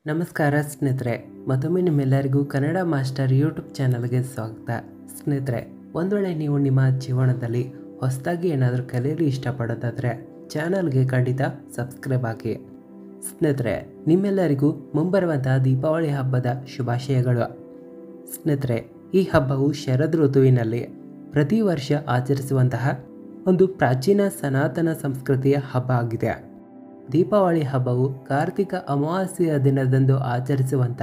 ನಮಸ್ಕಾರ ಸ್ನೇಹಿತರೆ ಮತ್ತೊಮ್ಮೆ ನಿಮ್ಮೆಲ್ಲರಿಗೂ ಕನ್ನಡ ಮಾಸ್ಟರ್ ಯೂಟ್ಯೂಬ್ ಚಾನಲ್ಗೆ ಸ್ವಾಗತ ಸ್ನೇಹಿತರೆ ಒಂದು ವೇಳೆ ನೀವು ನಿಮ್ಮ ಜೀವನದಲ್ಲಿ ಹೊಸದಾಗಿ ಏನಾದರೂ ಕಲಿಯಲು ಇಷ್ಟಪಡೋದಾದರೆ ಚಾನಲ್ಗೆ ಖಂಡಿತ ಸಬ್ಸ್ಕ್ರೈಬ್ ಆಗಿ ಸ್ನೇಹಿತರೆ ನಿಮ್ಮೆಲ್ಲರಿಗೂ ಮುಂಬರುವಂತಹ ದೀಪಾವಳಿ ಹಬ್ಬದ ಶುಭಾಶಯಗಳು ಸ್ನೇಹಿತರೆ ಈ ಹಬ್ಬವು ಶರದ್ ಋತುವಿನಲ್ಲಿ ಪ್ರತಿ ವರ್ಷ ಆಚರಿಸುವಂತಹ ಒಂದು ಪ್ರಾಚೀನ ಸನಾತನ ಸಂಸ್ಕೃತಿಯ ಹಬ್ಬ ಆಗಿದೆ ದೀಪಾವಳಿ ಹಬ್ಬವು ಕಾರ್ತಿಕ ಅಮಾವಾಸ್ಯೆಯ ದಿನದಂದು ಆಚರಿಸುವಂಥ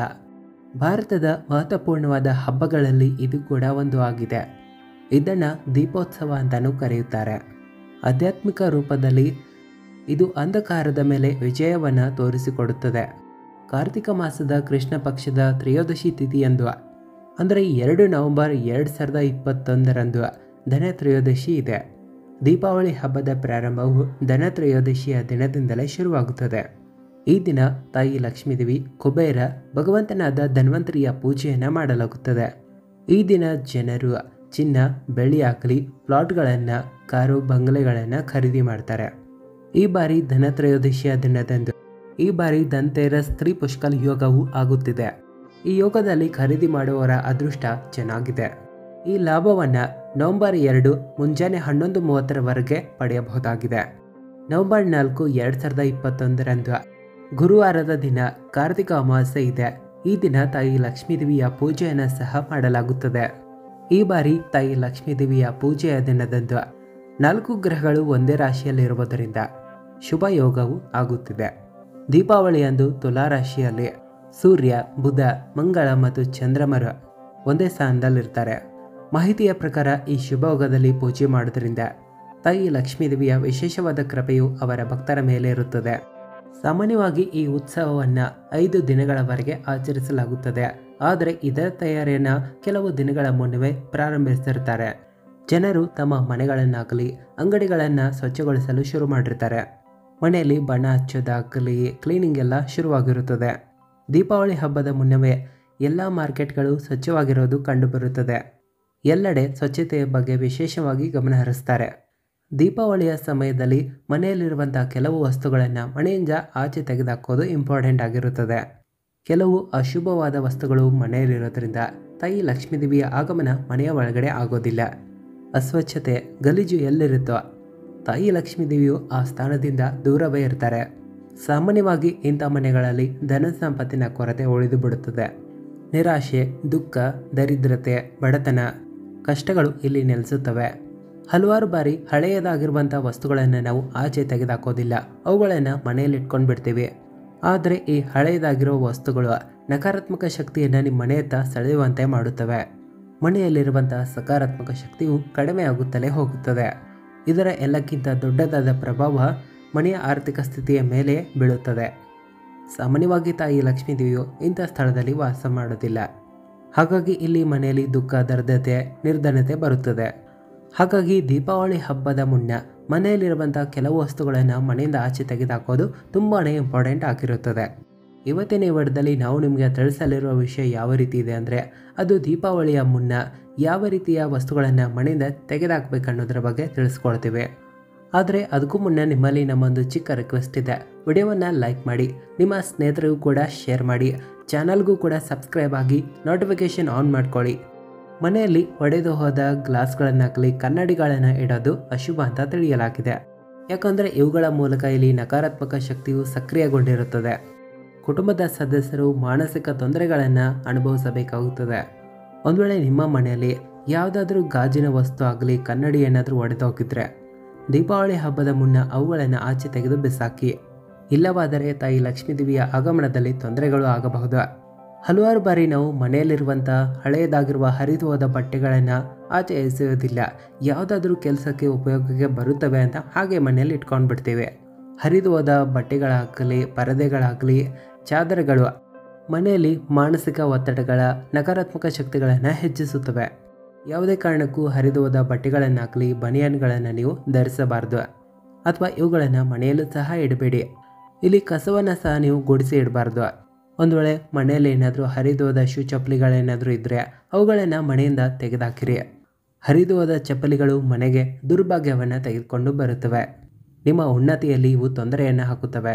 ಭಾರತದ ಮಹತ್ವಪೂರ್ಣವಾದ ಹಬ್ಬಗಳಲ್ಲಿ ಇದು ಕೂಡ ಒಂದು ಆಗಿದೆ ಇದನ್ನು ದೀಪೋತ್ಸವ ಅಂತಲೂ ಕರೆಯುತ್ತಾರೆ ಆಧ್ಯಾತ್ಮಿಕ ರೂಪದಲ್ಲಿ ಇದು ಅಂಧಕಾರದ ಮೇಲೆ ವಿಜಯವನ್ನು ತೋರಿಸಿಕೊಡುತ್ತದೆ ಕಾರ್ತಿಕ ಮಾಸದ ಕೃಷ್ಣ ಪಕ್ಷದ ತ್ರಯೋದಶಿ ತಿಥಿಯಂದು ಅಂದರೆ ಎರಡು ನವೆಂಬರ್ ಎರಡು ಸಾವಿರದ ಇಪ್ಪತ್ತೊಂದರಂದು ಧನ ತ್ರಯೋದಶಿ ಇದೆ ದೀಪಾವಳಿ ಹಬ್ಬದ ಪ್ರಾರಂಭವು ಧನ ತ್ರಯೋದಶಿಯ ದಿನದಿಂದಲೇ ಶುರುವಾಗುತ್ತದೆ ಈ ದಿನ ತಾಯಿ ಲಕ್ಷ್ಮೀದೇವಿ ಕುಬೇರ ಭಗವಂತನಾದ ಧನ್ವಂತರಿಯ ಪೂಜೆಯನ್ನು ಮಾಡಲಾಗುತ್ತದೆ ಈ ದಿನ ಜನರು ಚಿನ್ನ ಬೆಳ್ಳಿ ಆಗಲಿ ಪ್ಲಾಟ್ಗಳನ್ನು ಕಾರು ಬಂಗಲೆಗಳನ್ನು ಖರೀದಿ ಮಾಡ್ತಾರೆ ಈ ಬಾರಿ ಧನತ್ರಯೋದಶಿಯ ದಿನದಂದು ಈ ಬಾರಿ ಧನ್ತೇರಸ್ ಸ್ತ್ರೀ ಪುಷ್ಕಲ್ ಯೋಗವು ಆಗುತ್ತಿದೆ ಈ ಯೋಗದಲ್ಲಿ ಖರೀದಿ ಮಾಡುವವರ ಅದೃಷ್ಟ ಚೆನ್ನಾಗಿದೆ ಈ ಲಾಭವನ್ನು ನವೆಂಬರ್ ಎರಡು ಮುಂಜಾನೆ ಹನ್ನೊಂದು ಮೂವತ್ತರವರೆಗೆ ಪಡೆಯಬಹುದಾಗಿದೆ ನವೆಂಬರ್ ನಾಲ್ಕು ಎರಡು ಸಾವಿರದ ಇಪ್ಪತ್ತೊಂದರಂದು ಗುರುವಾರದ ದಿನ ಕಾರ್ತಿಕ ಅಮಾವಾಸ್ಯೆ ಇದೆ ಈ ದಿನ ತಾಯಿ ಲಕ್ಷ್ಮೀದೇವಿಯ ಪೂಜೆಯನ್ನು ಸಹ ಮಾಡಲಾಗುತ್ತದೆ ಈ ಬಾರಿ ತಾಯಿ ಲಕ್ಷ್ಮೀದೇವಿಯ ಪೂಜೆಯ ದಿನದಂದು ನಾಲ್ಕು ಗ್ರಹಗಳು ಒಂದೇ ರಾಶಿಯಲ್ಲಿರುವುದರಿಂದ ಶುಭ ಯೋಗವು ಆಗುತ್ತಿದೆ ದೀಪಾವಳಿಯಂದು ತುಲಾ ರಾಶಿಯಲ್ಲಿ ಸೂರ್ಯ ಬುಧ ಮಂಗಳ ಮತ್ತು ಚಂದ್ರಮರು ಒಂದೇ ಸ್ಥಾನದಲ್ಲಿರ್ತಾರೆ ಮಾಹಿತಿಯ ಪ್ರಕಾರ ಈ ಶುಭಯೋಗದಲ್ಲಿ ಪೂಜೆ ಮಾಡೋದ್ರಿಂದ ತಾಯಿ ಲಕ್ಷ್ಮೀದೇವಿಯ ವಿಶೇಷವಾದ ಕೃಪೆಯು ಅವರ ಭಕ್ತರ ಮೇಲೆ ಇರುತ್ತದೆ ಸಾಮಾನ್ಯವಾಗಿ ಈ ಉತ್ಸವವನ್ನು ಐದು ದಿನಗಳವರೆಗೆ ಆಚರಿಸಲಾಗುತ್ತದೆ ಆದರೆ ಇದರ ತಯಾರಿಯನ್ನು ಕೆಲವು ದಿನಗಳ ಮುನ್ನವೇ ಪ್ರಾರಂಭಿಸಿರ್ತಾರೆ ಜನರು ತಮ್ಮ ಮನೆಗಳನ್ನಾಗಲಿ ಅಂಗಡಿಗಳನ್ನು ಸ್ವಚ್ಛಗೊಳಿಸಲು ಶುರು ಮಾಡಿರ್ತಾರೆ ಮನೆಯಲ್ಲಿ ಬಣ್ಣ ಹಚ್ಚೋದಾಗಲಿ ಕ್ಲೀನಿಂಗ್ ಎಲ್ಲ ಶುರುವಾಗಿರುತ್ತದೆ ದೀಪಾವಳಿ ಹಬ್ಬದ ಮುನ್ನವೇ ಎಲ್ಲ ಮಾರ್ಕೆಟ್ಗಳು ಸ್ವಚ್ಛವಾಗಿರೋದು ಕಂಡುಬರುತ್ತದೆ ಎಲ್ಲೆಡೆ ಸ್ವಚ್ಛತೆಯ ಬಗ್ಗೆ ವಿಶೇಷವಾಗಿ ಗಮನ ಹರಿಸ್ತಾರೆ ದೀಪಾವಳಿಯ ಸಮಯದಲ್ಲಿ ಮನೆಯಲ್ಲಿರುವಂಥ ಕೆಲವು ವಸ್ತುಗಳನ್ನು ಮನೆಯಿಂದ ಆಚೆ ತೆಗೆದುಹಾಕೋದು ಇಂಪಾರ್ಟೆಂಟ್ ಆಗಿರುತ್ತದೆ ಕೆಲವು ಅಶುಭವಾದ ವಸ್ತುಗಳು ಮನೆಯಲ್ಲಿರೋದ್ರಿಂದ ತಾಯಿ ಲಕ್ಷ್ಮೀದೇವಿಯ ಆಗಮನ ಮನೆಯ ಒಳಗಡೆ ಆಗೋದಿಲ್ಲ ಅಸ್ವಚ್ಛತೆ ಗಲೀಜು ಎಲ್ಲಿರುತ್ತೋ ತಾಯಿ ಲಕ್ಷ್ಮೀದೇವಿಯು ಆ ಸ್ಥಾನದಿಂದ ದೂರವೇ ಇರ್ತಾರೆ ಸಾಮಾನ್ಯವಾಗಿ ಇಂಥ ಮನೆಗಳಲ್ಲಿ ಧನ ಸಂಪತ್ತಿನ ಕೊರತೆ ಉಳಿದು ಬಿಡುತ್ತದೆ ನಿರಾಶೆ ದುಃಖ ದರಿದ್ರತೆ ಬಡತನ ಕಷ್ಟಗಳು ಇಲ್ಲಿ ನೆಲೆಸುತ್ತವೆ ಹಲವಾರು ಬಾರಿ ಹಳೆಯದಾಗಿರುವಂಥ ವಸ್ತುಗಳನ್ನು ನಾವು ಆಚೆ ತೆಗೆದುಹಾಕೋದಿಲ್ಲ ಅವುಗಳನ್ನು ಮನೆಯಲ್ಲಿ ಇಟ್ಕೊಂಡು ಬಿಡ್ತೀವಿ ಆದರೆ ಈ ಹಳೆಯದಾಗಿರೋ ವಸ್ತುಗಳು ನಕಾರಾತ್ಮಕ ಶಕ್ತಿಯನ್ನು ನಿಮ್ಮ ಮನೆಯತ್ತ ಸೆಳೆಯುವಂತೆ ಮಾಡುತ್ತವೆ ಮನೆಯಲ್ಲಿರುವಂತಹ ಸಕಾರಾತ್ಮಕ ಶಕ್ತಿಯು ಕಡಿಮೆ ಆಗುತ್ತಲೇ ಹೋಗುತ್ತದೆ ಇದರ ಎಲ್ಲಕ್ಕಿಂತ ದೊಡ್ಡದಾದ ಪ್ರಭಾವ ಮನೆಯ ಆರ್ಥಿಕ ಸ್ಥಿತಿಯ ಮೇಲೆ ಬೀಳುತ್ತದೆ ಸಾಮಾನ್ಯವಾಗಿ ತಾಯಿ ಲಕ್ಷ್ಮೀದೇವಿಯು ಇಂಥ ಸ್ಥಳದಲ್ಲಿ ವಾಸ ಮಾಡೋದಿಲ್ಲ ಹಾಗಾಗಿ ಇಲ್ಲಿ ಮನೆಯಲ್ಲಿ ದುಃಖ ದರ್ಧತೆ ನಿರ್ಧನತೆ ಬರುತ್ತದೆ ಹಾಗಾಗಿ ದೀಪಾವಳಿ ಹಬ್ಬದ ಮುನ್ನ ಮನೆಯಲ್ಲಿರುವಂಥ ಕೆಲವು ವಸ್ತುಗಳನ್ನು ಮನೆಯಿಂದ ಆಚೆ ತೆಗೆದುಹಾಕೋದು ತುಂಬಾ ಇಂಪಾರ್ಟೆಂಟ್ ಆಗಿರುತ್ತದೆ ಇವತ್ತಿನ ಈ ವಿಡಿಯೋದಲ್ಲಿ ನಾವು ನಿಮಗೆ ತಿಳಿಸಲಿರುವ ವಿಷಯ ಯಾವ ರೀತಿ ಇದೆ ಅಂದರೆ ಅದು ದೀಪಾವಳಿಯ ಮುನ್ನ ಯಾವ ರೀತಿಯ ವಸ್ತುಗಳನ್ನು ಮನೆಯಿಂದ ತೆಗೆದುಹಾಕ್ಬೇಕು ಅನ್ನೋದ್ರ ಬಗ್ಗೆ ತಿಳಿಸ್ಕೊಳ್ತೀವಿ ಆದರೆ ಅದಕ್ಕೂ ಮುನ್ನ ನಿಮ್ಮಲ್ಲಿ ನಮ್ಮೊಂದು ಚಿಕ್ಕ ರಿಕ್ವೆಸ್ಟ್ ಇದೆ ವಿಡಿಯೋವನ್ನು ಲೈಕ್ ಮಾಡಿ ನಿಮ್ಮ ಸ್ನೇಹಿತರಿಗೂ ಕೂಡ ಶೇರ್ ಮಾಡಿ ಚಾನಲ್ಗೂ ಕೂಡ ಸಬ್ಸ್ಕ್ರೈಬ್ ಆಗಿ ನೋಟಿಫಿಕೇಷನ್ ಆನ್ ಮಾಡ್ಕೊಳ್ಳಿ ಮನೆಯಲ್ಲಿ ಒಡೆದು ಹೋದ ಗ್ಲಾಸ್ಗಳನ್ನಾಗಲಿ ಕನ್ನಡಿಗಳನ್ನು ಇಡೋದು ಅಶುಭ ಅಂತ ತಿಳಿಯಲಾಗಿದೆ ಯಾಕಂದರೆ ಇವುಗಳ ಮೂಲಕ ಇಲ್ಲಿ ನಕಾರಾತ್ಮಕ ಶಕ್ತಿಯು ಸಕ್ರಿಯಗೊಂಡಿರುತ್ತದೆ ಕುಟುಂಬದ ಸದಸ್ಯರು ಮಾನಸಿಕ ತೊಂದರೆಗಳನ್ನು ಅನುಭವಿಸಬೇಕಾಗುತ್ತದೆ ಒಂದು ವೇಳೆ ನಿಮ್ಮ ಮನೆಯಲ್ಲಿ ಯಾವುದಾದ್ರೂ ಗಾಜಿನ ವಸ್ತು ಆಗಲಿ ಕನ್ನಡಿ ಏನಾದರೂ ಒಡೆದೋಗಿದ್ರೆ ದೀಪಾವಳಿ ಹಬ್ಬದ ಮುನ್ನ ಅವುಗಳನ್ನು ಆಚೆ ತೆಗೆದು ಬಿಸಾಕಿ ಇಲ್ಲವಾದರೆ ತಾಯಿ ಲಕ್ಷ್ಮೀದೇವಿಯ ಆಗಮನದಲ್ಲಿ ತೊಂದರೆಗಳು ಆಗಬಹುದು ಹಲವಾರು ಬಾರಿ ನಾವು ಮನೆಯಲ್ಲಿರುವಂಥ ಹಳೆಯದಾಗಿರುವ ಹರಿದು ಹೋದ ಬಟ್ಟೆಗಳನ್ನು ಆಚೆ ಎಸೆಯೋದಿಲ್ಲ ಯಾವುದಾದ್ರೂ ಕೆಲಸಕ್ಕೆ ಉಪಯೋಗಕ್ಕೆ ಬರುತ್ತವೆ ಅಂತ ಹಾಗೆ ಮನೆಯಲ್ಲಿ ಇಟ್ಕೊಂಡು ಬಿಡ್ತೀವಿ ಹರಿದು ಹೋದ ಬಟ್ಟೆಗಳಾಗಲಿ ಪರದೆಗಳಾಗಲಿ ಚಾದರಗಳು ಮನೆಯಲ್ಲಿ ಮಾನಸಿಕ ಒತ್ತಡಗಳ ನಕಾರಾತ್ಮಕ ಶಕ್ತಿಗಳನ್ನು ಹೆಚ್ಚಿಸುತ್ತವೆ ಯಾವುದೇ ಕಾರಣಕ್ಕೂ ಹರಿದು ಹೋದ ಬಟ್ಟೆಗಳನ್ನಾಗಲಿ ಬನಿಯನ್ಗಳನ್ನು ನೀವು ಧರಿಸಬಾರ್ದು ಅಥವಾ ಇವುಗಳನ್ನು ಮನೆಯಲ್ಲೂ ಸಹ ಇಡಬೇಡಿ ಇಲ್ಲಿ ಕಸವನ್ನು ಸಹ ನೀವು ಗುಡಿಸಿ ಇಡಬಾರ್ದು ಒಂದು ವೇಳೆ ಮನೆಯಲ್ಲಿ ಏನಾದರೂ ಹರಿದು ಹೋದ ಶೂ ಚಪ್ಪಲಿಗಳೇನಾದರೂ ಇದ್ದರೆ ಅವುಗಳನ್ನು ಮನೆಯಿಂದ ತೆಗೆದುಹಾಕಿರಿ ಹರಿದು ಹೋದ ಚಪ್ಪಲಿಗಳು ಮನೆಗೆ ದುರ್ಭಾಗ್ಯವನ್ನು ತೆಗೆದುಕೊಂಡು ಬರುತ್ತವೆ ನಿಮ್ಮ ಉನ್ನತಿಯಲ್ಲಿ ಇವು ತೊಂದರೆಯನ್ನು ಹಾಕುತ್ತವೆ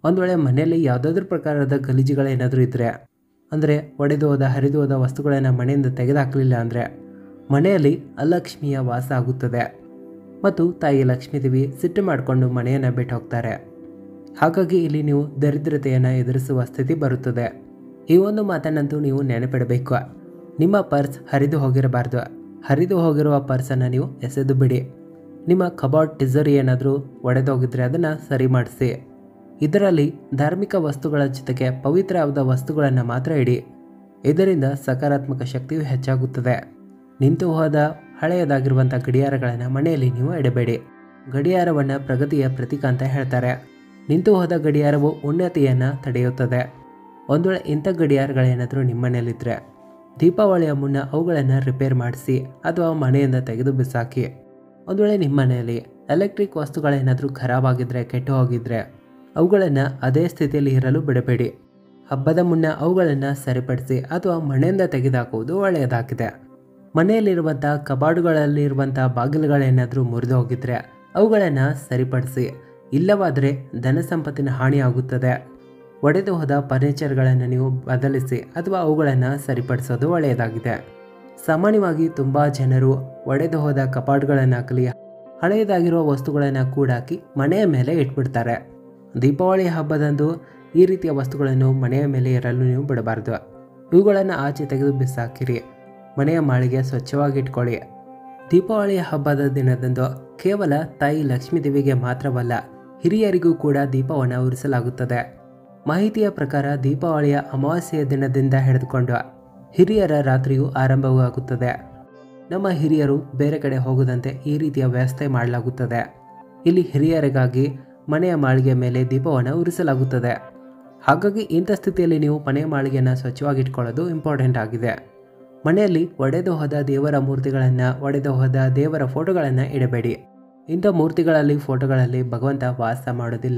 ಒಂದು ವೇಳೆ ಮನೆಯಲ್ಲಿ ಯಾವುದಾದ್ರೂ ಪ್ರಕಾರದ ಗಲೀಜುಗಳೇನಾದರೂ ಇದ್ದರೆ ಅಂದರೆ ಒಡೆದು ಹೋದ ಹರಿದು ಹೋದ ವಸ್ತುಗಳನ್ನು ಮನೆಯಿಂದ ತೆಗೆದುಹಾಕಲಿಲ್ಲ ಅಂದರೆ ಮನೆಯಲ್ಲಿ ಅಲಕ್ಷ್ಮಿಯ ವಾಸ ಆಗುತ್ತದೆ ಮತ್ತು ತಾಯಿ ಲಕ್ಷ್ಮೀದೇವಿ ಸಿಟ್ಟು ಮಾಡಿಕೊಂಡು ಮನೆಯನ್ನು ಬಿಟ್ಟು ಹೋಗ್ತಾರೆ ಹಾಗಾಗಿ ಇಲ್ಲಿ ನೀವು ದರಿದ್ರತೆಯನ್ನು ಎದುರಿಸುವ ಸ್ಥಿತಿ ಬರುತ್ತದೆ ಈ ಒಂದು ಮಾತನ್ನಂತೂ ನೀವು ನೆನಪಿಡಬೇಕು ನಿಮ್ಮ ಪರ್ಸ್ ಹರಿದು ಹೋಗಿರಬಾರ್ದು ಹರಿದು ಹೋಗಿರುವ ಪರ್ಸನ್ನು ನೀವು ಎಸೆದು ಬಿಡಿ ನಿಮ್ಮ ಕಬಾರ್ಡ್ ಟಿಸರಿ ಏನಾದರೂ ಒಡೆದೋಗಿದ್ರೆ ಅದನ್ನು ಸರಿ ಮಾಡಿಸಿ ಇದರಲ್ಲಿ ಧಾರ್ಮಿಕ ವಸ್ತುಗಳ ಜೊತೆಗೆ ಪವಿತ್ರವಾದ ವಸ್ತುಗಳನ್ನು ಮಾತ್ರ ಇಡಿ ಇದರಿಂದ ಸಕಾರಾತ್ಮಕ ಶಕ್ತಿಯು ಹೆಚ್ಚಾಗುತ್ತದೆ ನಿಂತು ಹೋದ ಹಳೆಯದಾಗಿರುವಂಥ ಗಡಿಯಾರಗಳನ್ನು ಮನೆಯಲ್ಲಿ ನೀವು ಇಡಬೇಡಿ ಗಡಿಯಾರವನ್ನು ಪ್ರಗತಿಯ ಪ್ರತೀಕ ಅಂತ ಹೇಳ್ತಾರೆ ನಿಂತು ಹೋದ ಗಡಿಯಾರವು ಉನ್ನತಿಯನ್ನು ತಡೆಯುತ್ತದೆ ಒಂದು ವೇಳೆ ಇಂಥ ಗಡಿಯಾರಗಳೇನಾದರೂ ನಿಮ್ಮ ಮನೆಯಲ್ಲಿದ್ದರೆ ದೀಪಾವಳಿಯ ಮುನ್ನ ಅವುಗಳನ್ನು ರಿಪೇರ್ ಮಾಡಿಸಿ ಅಥವಾ ಮನೆಯಿಂದ ತೆಗೆದು ಬಿಸಾಕಿ ಒಂದು ವೇಳೆ ನಿಮ್ಮ ಮನೆಯಲ್ಲಿ ಎಲೆಕ್ಟ್ರಿಕ್ ವಸ್ತುಗಳೇನಾದರೂ ಖರಾಬಾಗಿದ್ದರೆ ಕೆಟ್ಟು ಹೋಗಿದ್ರೆ ಅವುಗಳನ್ನು ಅದೇ ಸ್ಥಿತಿಯಲ್ಲಿ ಇರಲು ಬಿಡಬೇಡಿ ಹಬ್ಬದ ಮುನ್ನ ಅವುಗಳನ್ನು ಸರಿಪಡಿಸಿ ಅಥವಾ ಮನೆಯಿಂದ ತೆಗೆದುಹಾಕುವುದು ಒಳ್ಳೆಯದಾಗಿದೆ ಮನೆಯಲ್ಲಿರುವಂಥ ಕಬಾಡುಗಳಲ್ಲಿರುವಂಥ ಬಾಗಿಲುಗಳೇನಾದರೂ ಮುರಿದು ಹೋಗಿದ್ರೆ ಅವುಗಳನ್ನು ಸರಿಪಡಿಸಿ ಇಲ್ಲವಾದರೆ ಧನ ಸಂಪತ್ತಿನ ಹಾನಿಯಾಗುತ್ತದೆ ಒಡೆದು ಹೋದ ಫರ್ನಿಚರ್ಗಳನ್ನು ನೀವು ಬದಲಿಸಿ ಅಥವಾ ಅವುಗಳನ್ನು ಸರಿಪಡಿಸೋದು ಒಳ್ಳೆಯದಾಗಿದೆ ಸಾಮಾನ್ಯವಾಗಿ ತುಂಬ ಜನರು ಒಡೆದು ಹೋದ ಕಪಾಟುಗಳನ್ನಾಗಲಿ ಹಳೆಯದಾಗಿರುವ ವಸ್ತುಗಳನ್ನು ಕೂಡಾಕಿ ಮನೆಯ ಮೇಲೆ ಇಟ್ಬಿಡ್ತಾರೆ ದೀಪಾವಳಿ ಹಬ್ಬದಂದು ಈ ರೀತಿಯ ವಸ್ತುಗಳನ್ನು ಮನೆಯ ಮೇಲೆ ಇರಲು ನೀವು ಬಿಡಬಾರ್ದು ಇವುಗಳನ್ನು ಆಚೆ ತೆಗೆದು ಬಿಸಾಕಿರಿ ಮನೆಯ ಮಾಳಿಗೆ ಸ್ವಚ್ಛವಾಗಿ ಇಟ್ಕೊಳ್ಳಿ ದೀಪಾವಳಿಯ ಹಬ್ಬದ ದಿನದಂದು ಕೇವಲ ತಾಯಿ ಲಕ್ಷ್ಮೀದೇವಿಗೆ ಮಾತ್ರವಲ್ಲ ಹಿರಿಯರಿಗೂ ಕೂಡ ದೀಪವನ್ನು ಉರಿಸಲಾಗುತ್ತದೆ ಮಾಹಿತಿಯ ಪ್ರಕಾರ ದೀಪಾವಳಿಯ ಅಮಾವಾಸ್ಯೆಯ ದಿನದಿಂದ ಹಿಡಿದುಕೊಂಡು ಹಿರಿಯರ ರಾತ್ರಿಯು ಆರಂಭವಾಗುತ್ತದೆ ನಮ್ಮ ಹಿರಿಯರು ಬೇರೆ ಕಡೆ ಹೋಗದಂತೆ ಈ ರೀತಿಯ ವ್ಯವಸ್ಥೆ ಮಾಡಲಾಗುತ್ತದೆ ಇಲ್ಲಿ ಹಿರಿಯರಿಗಾಗಿ ಮನೆಯ ಮಾಳಿಗೆ ಮೇಲೆ ದೀಪವನ್ನು ಉರಿಸಲಾಗುತ್ತದೆ ಹಾಗಾಗಿ ಇಂಥ ಸ್ಥಿತಿಯಲ್ಲಿ ನೀವು ಮನೆಯ ಮಾಳಿಗೆಯನ್ನು ಸ್ವಚ್ಛವಾಗಿಟ್ಕೊಳ್ಳೋದು ಇಂಪಾರ್ಟೆಂಟ್ ಆಗಿದೆ ಮನೆಯಲ್ಲಿ ಒಡೆದು ಹೋದ ದೇವರ ಮೂರ್ತಿಗಳನ್ನು ಒಡೆದು ಹೋದ ದೇವರ ಫೋಟೋಗಳನ್ನು ಇಡಬೇಡಿ ಇಂಥ ಮೂರ್ತಿಗಳಲ್ಲಿ ಫೋಟೋಗಳಲ್ಲಿ ಭಗವಂತ ವಾಸ ಮಾಡೋದಿಲ್ಲ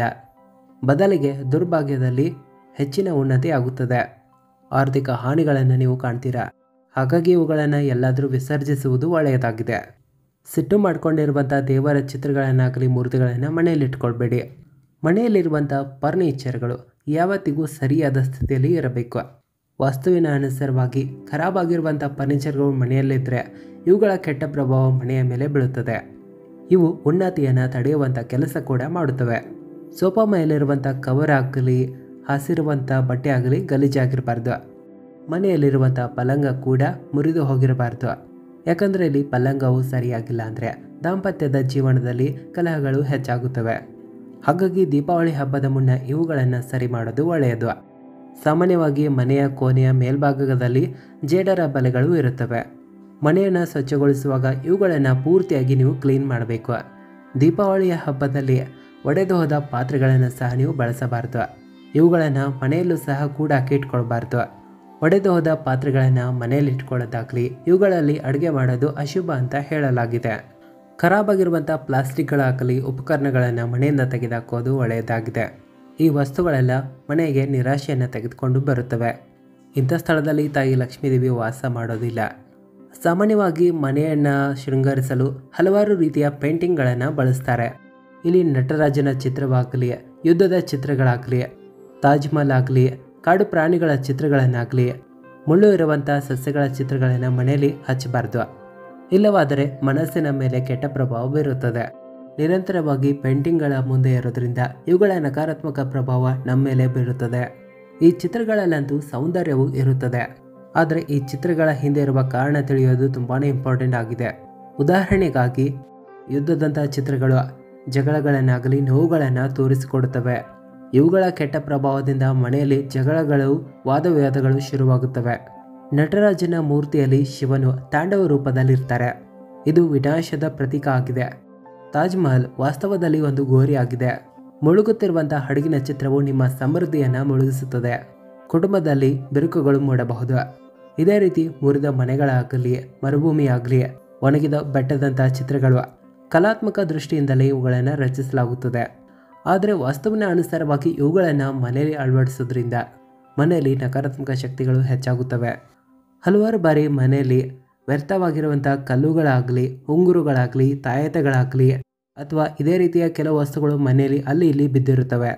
ಬದಲಿಗೆ ದುರ್ಭಾಗ್ಯದಲ್ಲಿ ಹೆಚ್ಚಿನ ಉನ್ನತಿ ಆಗುತ್ತದೆ ಆರ್ಥಿಕ ಹಾನಿಗಳನ್ನು ನೀವು ಕಾಣ್ತೀರಾ ಹಾಗಾಗಿ ಇವುಗಳನ್ನು ಎಲ್ಲಾದರೂ ವಿಸರ್ಜಿಸುವುದು ಒಳ್ಳೆಯದಾಗಿದೆ ಸಿಟ್ಟು ಮಾಡಿಕೊಂಡಿರುವಂಥ ದೇವರ ಚಿತ್ರಗಳನ್ನಾಗಲಿ ಮೂರ್ತಿಗಳನ್ನು ಮನೆಯಲ್ಲಿ ಇಟ್ಕೊಳ್ಬೇಡಿ ಮನೆಯಲ್ಲಿರುವಂಥ ಫರ್ನಿಚರ್ಗಳು ಯಾವತ್ತಿಗೂ ಸರಿಯಾದ ಸ್ಥಿತಿಯಲ್ಲಿ ಇರಬೇಕು ವಸ್ತುವಿನ ಅನುಸಾರವಾಗಿ ಖರಾಬಾಗಿರುವಂಥ ಫರ್ನಿಚರ್ಗಳು ಮನೆಯಲ್ಲಿದ್ದರೆ ಇವುಗಳ ಕೆಟ್ಟ ಪ್ರಭಾವ ಮನೆಯ ಮೇಲೆ ಬೀಳುತ್ತದೆ ಇವು ಉನ್ನತಿಯನ್ನು ತಡೆಯುವಂಥ ಕೆಲಸ ಕೂಡ ಮಾಡುತ್ತವೆ ಸೋಫಾ ಮೇಲಿರುವಂಥ ಕವರ್ ಆಗಲಿ ಹಸಿರುವಂಥ ಬಟ್ಟೆ ಆಗಲಿ ಗಲೀಜಾಗಿರಬಾರ್ದು ಮನೆಯಲ್ಲಿರುವಂಥ ಪಲಂಗ ಕೂಡ ಮುರಿದು ಹೋಗಿರಬಾರ್ದು ಯಾಕಂದರೆ ಇಲ್ಲಿ ಪಲ್ಲಂಗವು ಸರಿಯಾಗಿಲ್ಲ ಅಂದರೆ ದಾಂಪತ್ಯದ ಜೀವನದಲ್ಲಿ ಕಲಹಗಳು ಹೆಚ್ಚಾಗುತ್ತವೆ ಹಾಗಾಗಿ ದೀಪಾವಳಿ ಹಬ್ಬದ ಮುನ್ನ ಇವುಗಳನ್ನು ಸರಿ ಮಾಡೋದು ಒಳ್ಳೆಯದು ಸಾಮಾನ್ಯವಾಗಿ ಮನೆಯ ಕೋಣೆಯ ಮೇಲ್ಭಾಗದಲ್ಲಿ ಜೇಡರ ಬಲೆಗಳು ಇರುತ್ತವೆ ಮನೆಯನ್ನು ಸ್ವಚ್ಛಗೊಳಿಸುವಾಗ ಇವುಗಳನ್ನು ಪೂರ್ತಿಯಾಗಿ ನೀವು ಕ್ಲೀನ್ ಮಾಡಬೇಕು ದೀಪಾವಳಿಯ ಹಬ್ಬದಲ್ಲಿ ಒಡೆದು ಹೋದ ಪಾತ್ರೆಗಳನ್ನು ಸಹ ನೀವು ಬಳಸಬಾರ್ದು ಇವುಗಳನ್ನು ಮನೆಯಲ್ಲೂ ಸಹ ಕೂಡ ಇಟ್ಕೊಳ್ಬಾರ್ದು ಒಡೆದು ಹೋದ ಪಾತ್ರೆಗಳನ್ನು ಮನೆಯಲ್ಲಿ ಇಟ್ಕೊಳ್ಳೋದಾಗಲಿ ಇವುಗಳಲ್ಲಿ ಅಡುಗೆ ಮಾಡೋದು ಅಶುಭ ಅಂತ ಹೇಳಲಾಗಿದೆ ಖರಾಬಾಗಿರುವಂಥ ಪ್ಲಾಸ್ಟಿಕ್ಗಳಾಗಲಿ ಉಪಕರಣಗಳನ್ನು ಮನೆಯಿಂದ ತೆಗೆದುಹಾಕೋದು ಒಳ್ಳೆಯದಾಗಿದೆ ಈ ವಸ್ತುಗಳೆಲ್ಲ ಮನೆಗೆ ನಿರಾಶೆಯನ್ನು ತೆಗೆದುಕೊಂಡು ಬರುತ್ತವೆ ಇಂಥ ಸ್ಥಳದಲ್ಲಿ ತಾಯಿ ಲಕ್ಷ್ಮೀದೇವಿ ವಾಸ ಮಾಡೋದಿಲ್ಲ ಸಾಮಾನ್ಯವಾಗಿ ಮನೆಯನ್ನು ಶೃಂಗರಿಸಲು ಹಲವಾರು ರೀತಿಯ ಪೇಂಟಿಂಗ್ಗಳನ್ನು ಬಳಸ್ತಾರೆ ಇಲ್ಲಿ ನಟರಾಜನ ಚಿತ್ರವಾಗಲಿ ಯುದ್ಧದ ಚಿತ್ರಗಳಾಗಲಿ ತಾಜ್ ಮಹಲ್ ಆಗಲಿ ಕಾಡು ಪ್ರಾಣಿಗಳ ಚಿತ್ರಗಳನ್ನಾಗಲಿ ಮುಳ್ಳು ಇರುವಂಥ ಸಸ್ಯಗಳ ಚಿತ್ರಗಳನ್ನು ಮನೆಯಲ್ಲಿ ಹಚ್ಚಬಾರ್ದು ಇಲ್ಲವಾದರೆ ಮನಸ್ಸಿನ ಮೇಲೆ ಕೆಟ್ಟ ಪ್ರಭಾವ ಬೀರುತ್ತದೆ ನಿರಂತರವಾಗಿ ಪೇಂಟಿಂಗ್ಗಳ ಮುಂದೆ ಇರೋದ್ರಿಂದ ಇವುಗಳ ನಕಾರಾತ್ಮಕ ಪ್ರಭಾವ ನಮ್ಮ ಮೇಲೆ ಬೀರುತ್ತದೆ ಈ ಚಿತ್ರಗಳಲ್ಲಂತೂ ಸೌಂದರ್ಯವು ಇರುತ್ತದೆ ಆದರೆ ಈ ಚಿತ್ರಗಳ ಹಿಂದೆ ಇರುವ ಕಾರಣ ತಿಳಿಯೋದು ತುಂಬಾ ಇಂಪಾರ್ಟೆಂಟ್ ಆಗಿದೆ ಉದಾಹರಣೆಗಾಗಿ ಯುದ್ಧದಂಥ ಚಿತ್ರಗಳು ಜಗಳಗಳನ್ನಾಗಲಿ ನೋವುಗಳನ್ನು ತೋರಿಸಿಕೊಡುತ್ತವೆ ಇವುಗಳ ಕೆಟ್ಟ ಪ್ರಭಾವದಿಂದ ಮನೆಯಲ್ಲಿ ಜಗಳಗಳು ವಾದವಿವಾದಗಳು ಶುರುವಾಗುತ್ತವೆ ನಟರಾಜನ ಮೂರ್ತಿಯಲ್ಲಿ ಶಿವನು ತಾಂಡವ ರೂಪದಲ್ಲಿರ್ತಾರೆ ಇದು ವಿನಾಶದ ಪ್ರತೀಕ ಆಗಿದೆ ತಾಜ್ ಮಹಲ್ ವಾಸ್ತವದಲ್ಲಿ ಒಂದು ಗೋರಿ ಆಗಿದೆ ಮುಳುಗುತ್ತಿರುವಂತಹ ಹಡಗಿನ ಚಿತ್ರವು ನಿಮ್ಮ ಸಮೃದ್ಧಿಯನ್ನು ಮುಳುಗಿಸುತ್ತದೆ ಕುಟುಂಬದಲ್ಲಿ ಬಿರುಕುಗಳು ಮೂಡಬಹುದು ಇದೇ ರೀತಿ ಮುರಿದ ಮನೆಗಳಾಗಲಿ ಮರುಭೂಮಿಯಾಗಲಿ ಒಣಗಿದ ಬೆಟ್ಟದಂತಹ ಚಿತ್ರಗಳು ಕಲಾತ್ಮಕ ದೃಷ್ಟಿಯಿಂದಲೇ ಇವುಗಳನ್ನು ರಚಿಸಲಾಗುತ್ತದೆ ಆದರೆ ವಾಸ್ತವನ ಅನುಸಾರವಾಗಿ ಇವುಗಳನ್ನು ಮನೆಯಲ್ಲಿ ಅಳವಡಿಸೋದ್ರಿಂದ ಮನೆಯಲ್ಲಿ ನಕಾರಾತ್ಮಕ ಶಕ್ತಿಗಳು ಹೆಚ್ಚಾಗುತ್ತವೆ ಹಲವಾರು ಬಾರಿ ಮನೆಯಲ್ಲಿ ವ್ಯರ್ಥವಾಗಿರುವಂಥ ಕಲ್ಲುಗಳಾಗಲಿ ಉಂಗುರುಗಳಾಗಲಿ ತಾಯತಗಳಾಗಲಿ ಅಥವಾ ಇದೇ ರೀತಿಯ ಕೆಲವು ವಸ್ತುಗಳು ಮನೆಯಲ್ಲಿ ಅಲ್ಲಿ ಇಲ್ಲಿ ಬಿದ್ದಿರುತ್ತವೆ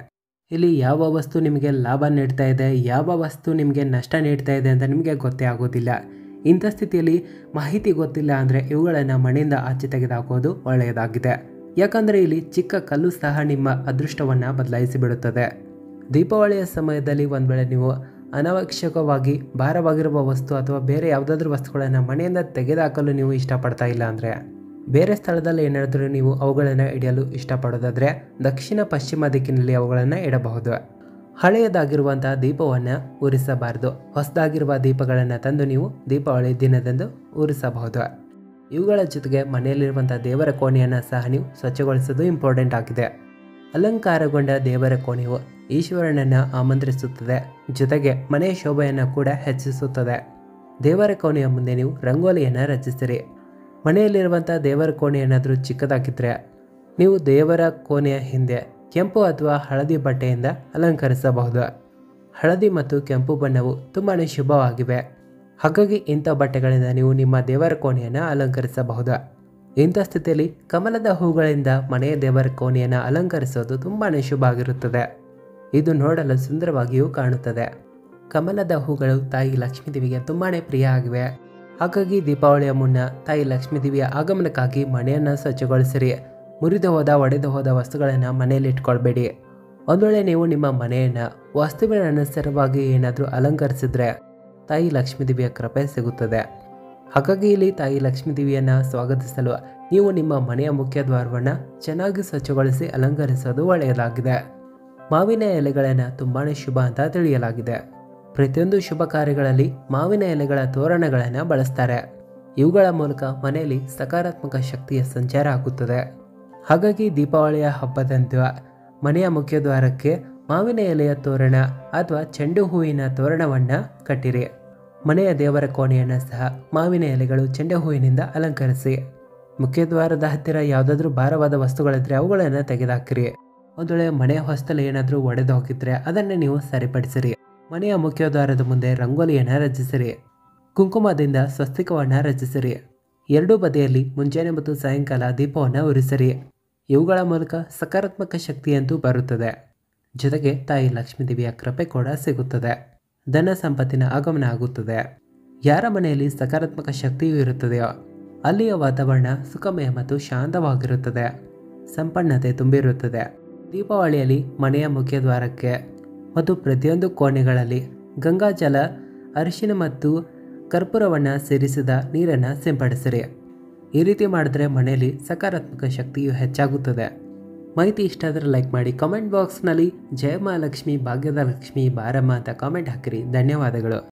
ಇಲ್ಲಿ ಯಾವ ವಸ್ತು ನಿಮಗೆ ಲಾಭ ನೀಡ್ತಾ ಇದೆ ಯಾವ ವಸ್ತು ನಿಮಗೆ ನಷ್ಟ ನೀಡ್ತಾ ಇದೆ ಅಂತ ನಿಮಗೆ ಗೊತ್ತೇ ಆಗೋದಿಲ್ಲ ಇಂಥ ಸ್ಥಿತಿಯಲ್ಲಿ ಮಾಹಿತಿ ಗೊತ್ತಿಲ್ಲ ಅಂದರೆ ಇವುಗಳನ್ನು ಮನೆಯಿಂದ ಆಚೆ ತೆಗೆದುಹಾಕೋದು ಒಳ್ಳೆಯದಾಗಿದೆ ಯಾಕಂದರೆ ಇಲ್ಲಿ ಚಿಕ್ಕ ಕಲ್ಲು ಸಹ ನಿಮ್ಮ ಅದೃಷ್ಟವನ್ನು ಬದಲಾಯಿಸಿ ಬಿಡುತ್ತದೆ ದೀಪಾವಳಿಯ ಸಮಯದಲ್ಲಿ ಒಂದು ವೇಳೆ ನೀವು ಅನಾವಶ್ಯಕವಾಗಿ ಭಾರವಾಗಿರುವ ವಸ್ತು ಅಥವಾ ಬೇರೆ ಯಾವುದಾದ್ರೂ ವಸ್ತುಗಳನ್ನು ಮನೆಯಿಂದ ತೆಗೆದುಹಾಕಲು ನೀವು ಇಷ್ಟಪಡ್ತಾ ಇಲ್ಲ ಅಂದರೆ ಬೇರೆ ಸ್ಥಳದಲ್ಲಿ ಏನಾದರೂ ನೀವು ಅವುಗಳನ್ನು ಇಡಲು ಇಷ್ಟಪಡೋದಾದರೆ ದಕ್ಷಿಣ ಪಶ್ಚಿಮ ದಿಕ್ಕಿನಲ್ಲಿ ಅವುಗಳನ್ನು ಇಡಬಹುದು ಹಳೆಯದಾಗಿರುವಂತಹ ದೀಪವನ್ನು ಉರಿಸಬಾರದು ಹೊಸದಾಗಿರುವ ದೀಪಗಳನ್ನು ತಂದು ನೀವು ದೀಪಾವಳಿ ದಿನದಂದು ಉರಿಸಬಹುದು ಇವುಗಳ ಜೊತೆಗೆ ಮನೆಯಲ್ಲಿರುವಂಥ ದೇವರ ಕೋಣೆಯನ್ನು ಸಹ ನೀವು ಸ್ವಚ್ಛಗೊಳಿಸೋದು ಇಂಪಾರ್ಟೆಂಟ್ ಆಗಿದೆ ಅಲಂಕಾರಗೊಂಡ ದೇವರ ಕೋಣೆಯು ಈಶ್ವರನನ್ನು ಆಮಂತ್ರಿಸುತ್ತದೆ ಜೊತೆಗೆ ಮನೆಯ ಶೋಭೆಯನ್ನು ಕೂಡ ಹೆಚ್ಚಿಸುತ್ತದೆ ದೇವರ ಕೋಣೆಯ ಮುಂದೆ ನೀವು ರಂಗೋಲಿಯನ್ನು ರಚಿಸಿರಿ ಮನೆಯಲ್ಲಿರುವಂಥ ದೇವರ ಕೋಣೆ ಏನಾದರೂ ಚಿಕ್ಕದಾಗಿದ್ದರೆ ನೀವು ದೇವರ ಕೋಣೆಯ ಹಿಂದೆ ಕೆಂಪು ಅಥವಾ ಹಳದಿ ಬಟ್ಟೆಯಿಂದ ಅಲಂಕರಿಸಬಹುದು ಹಳದಿ ಮತ್ತು ಕೆಂಪು ಬಣ್ಣವು ತುಂಬಾ ಶುಭವಾಗಿವೆ ಹಾಗಾಗಿ ಇಂಥ ಬಟ್ಟೆಗಳಿಂದ ನೀವು ನಿಮ್ಮ ದೇವರ ಕೋಣೆಯನ್ನು ಅಲಂಕರಿಸಬಹುದು ಇಂಥ ಸ್ಥಿತಿಯಲ್ಲಿ ಕಮಲದ ಹೂಗಳಿಂದ ಮನೆಯ ದೇವರ ಕೋಣೆಯನ್ನು ಅಲಂಕರಿಸೋದು ತುಂಬಾ ಶುಭ ಆಗಿರುತ್ತದೆ ಇದು ನೋಡಲು ಸುಂದರವಾಗಿಯೂ ಕಾಣುತ್ತದೆ ಕಮಲದ ಹೂಗಳು ತಾಯಿ ಲಕ್ಷ್ಮೀದೇವಿಗೆ ತುಂಬಾ ಪ್ರಿಯ ಆಗಿವೆ ಹಾಗಾಗಿ ದೀಪಾವಳಿಯ ಮುನ್ನ ತಾಯಿ ಲಕ್ಷ್ಮೀದೇವಿಯ ಆಗಮನಕ್ಕಾಗಿ ಮನೆಯನ್ನು ಸ್ವಚ್ಛಗೊಳಿಸಿರಿ ಮುರಿದು ಹೋದ ಒಡೆದು ಹೋದ ವಸ್ತುಗಳನ್ನು ಮನೆಯಲ್ಲಿ ಇಟ್ಕೊಳ್ಬೇಡಿ ಒಂದು ವೇಳೆ ನೀವು ನಿಮ್ಮ ಮನೆಯನ್ನು ವಸ್ತುವಿನ ಅನುಸಾರವಾಗಿ ಏನಾದರೂ ಅಲಂಕರಿಸಿದ್ರೆ ತಾಯಿ ಲಕ್ಷ್ಮೀದೇವಿಯ ಕೃಪೆ ಸಿಗುತ್ತದೆ ಹಾಗಾಗಿ ಇಲ್ಲಿ ತಾಯಿ ಲಕ್ಷ್ಮೀದೇವಿಯನ್ನು ಸ್ವಾಗತಿಸಲು ನೀವು ನಿಮ್ಮ ಮನೆಯ ಮುಖ್ಯ ದ್ವಾರವನ್ನು ಚೆನ್ನಾಗಿ ಸ್ವಚ್ಛಗೊಳಿಸಿ ಅಲಂಕರಿಸೋದು ಒಳ್ಳೆಯದಾಗಿದೆ ಮಾವಿನ ಎಲೆಗಳನ್ನು ತುಂಬಾ ಶುಭ ಅಂತ ತಿಳಿಯಲಾಗಿದೆ ಪ್ರತಿಯೊಂದು ಶುಭ ಕಾರ್ಯಗಳಲ್ಲಿ ಮಾವಿನ ಎಲೆಗಳ ತೋರಣಗಳನ್ನು ಬಳಸ್ತಾರೆ ಇವುಗಳ ಮೂಲಕ ಮನೆಯಲ್ಲಿ ಸಕಾರಾತ್ಮಕ ಶಕ್ತಿಯ ಸಂಚಾರ ಆಗುತ್ತದೆ ಹಾಗಾಗಿ ದೀಪಾವಳಿಯ ಹಬ್ಬದಂದು ಮನೆಯ ಮುಖ್ಯ ದ್ವಾರಕ್ಕೆ ಮಾವಿನ ಎಲೆಯ ತೋರಣ ಅಥವಾ ಚೆಂಡು ಹೂವಿನ ತೋರಣವನ್ನು ಕಟ್ಟಿರಿ ಮನೆಯ ದೇವರ ಕೋಣೆಯನ್ನು ಸಹ ಮಾವಿನ ಎಲೆಗಳು ಚೆಂಡು ಹೂವಿನಿಂದ ಅಲಂಕರಿಸಿ ಮುಖ್ಯ ದ್ವಾರದ ಹತ್ತಿರ ಯಾವುದಾದ್ರೂ ಭಾರವಾದ ವಸ್ತುಗಳಿದ್ರೆ ಅವುಗಳನ್ನು ತೆಗೆದುಹಾಕಿರಿ ಒಂದು ವೇಳೆ ಮನೆಯ ಹೊಸ್ತಲ್ಲಿ ಏನಾದರೂ ಒಡೆದು ಹೋಗಿದ್ರೆ ಅದನ್ನು ನೀವು ಸರಿಪಡಿಸಿರಿ ಮನೆಯ ಮುಖ್ಯ ದ್ವಾರದ ಮುಂದೆ ರಂಗೋಲಿಯನ್ನು ರಚಿಸಿರಿ ಕುಂಕುಮದಿಂದ ಸ್ವಸ್ತಿಕವನ್ನು ರಚಿಸಿರಿ ಎರಡೂ ಬದಿಯಲ್ಲಿ ಮುಂಜಾನೆ ಮತ್ತು ಸಾಯಂಕಾಲ ದೀಪವನ್ನು ಉರಿಸಿರಿ ಇವುಗಳ ಮೂಲಕ ಸಕಾರಾತ್ಮಕ ಶಕ್ತಿಯಂತೂ ಬರುತ್ತದೆ ಜೊತೆಗೆ ತಾಯಿ ಲಕ್ಷ್ಮೀದೇವಿಯ ಕೃಪೆ ಕೂಡ ಸಿಗುತ್ತದೆ ಧನ ಸಂಪತ್ತಿನ ಆಗಮನ ಆಗುತ್ತದೆ ಯಾರ ಮನೆಯಲ್ಲಿ ಸಕಾರಾತ್ಮಕ ಶಕ್ತಿಯೂ ಇರುತ್ತದೆಯೋ ಅಲ್ಲಿಯ ವಾತಾವರಣ ಸುಖಮಯ ಮತ್ತು ಶಾಂತವಾಗಿರುತ್ತದೆ ಸಂಪನ್ನತೆ ತುಂಬಿರುತ್ತದೆ ದೀಪಾವಳಿಯಲ್ಲಿ ಮನೆಯ ಮುಖ್ಯ ದ್ವಾರಕ್ಕೆ ಮತ್ತು ಪ್ರತಿಯೊಂದು ಕೋಣೆಗಳಲ್ಲಿ ಗಂಗಾಜಲ ಅರಿಶಿನ ಮತ್ತು ಕರ್ಪೂರವನ್ನು ಸೇರಿಸಿದ ನೀರನ್ನು ಸಿಂಪಡಿಸಿರಿ ಈ ರೀತಿ ಮಾಡಿದ್ರೆ ಮನೆಯಲ್ಲಿ ಸಕಾರಾತ್ಮಕ ಶಕ್ತಿಯು ಹೆಚ್ಚಾಗುತ್ತದೆ ಮಾಹಿತಿ ಇಷ್ಟ ಆದರೆ ಲೈಕ್ ಮಾಡಿ ಕಾಮೆಂಟ್ ಬಾಕ್ಸ್ನಲ್ಲಿ ಜಯ ಮಹಾಲಕ್ಷ್ಮಿ ಭಾಗ್ಯದ ಲಕ್ಷ್ಮಿ ಬಾರಮ್ಮ ಅಂತ ಕಾಮೆಂಟ್ ಹಾಕಿರಿ ಧನ್ಯವಾದಗಳು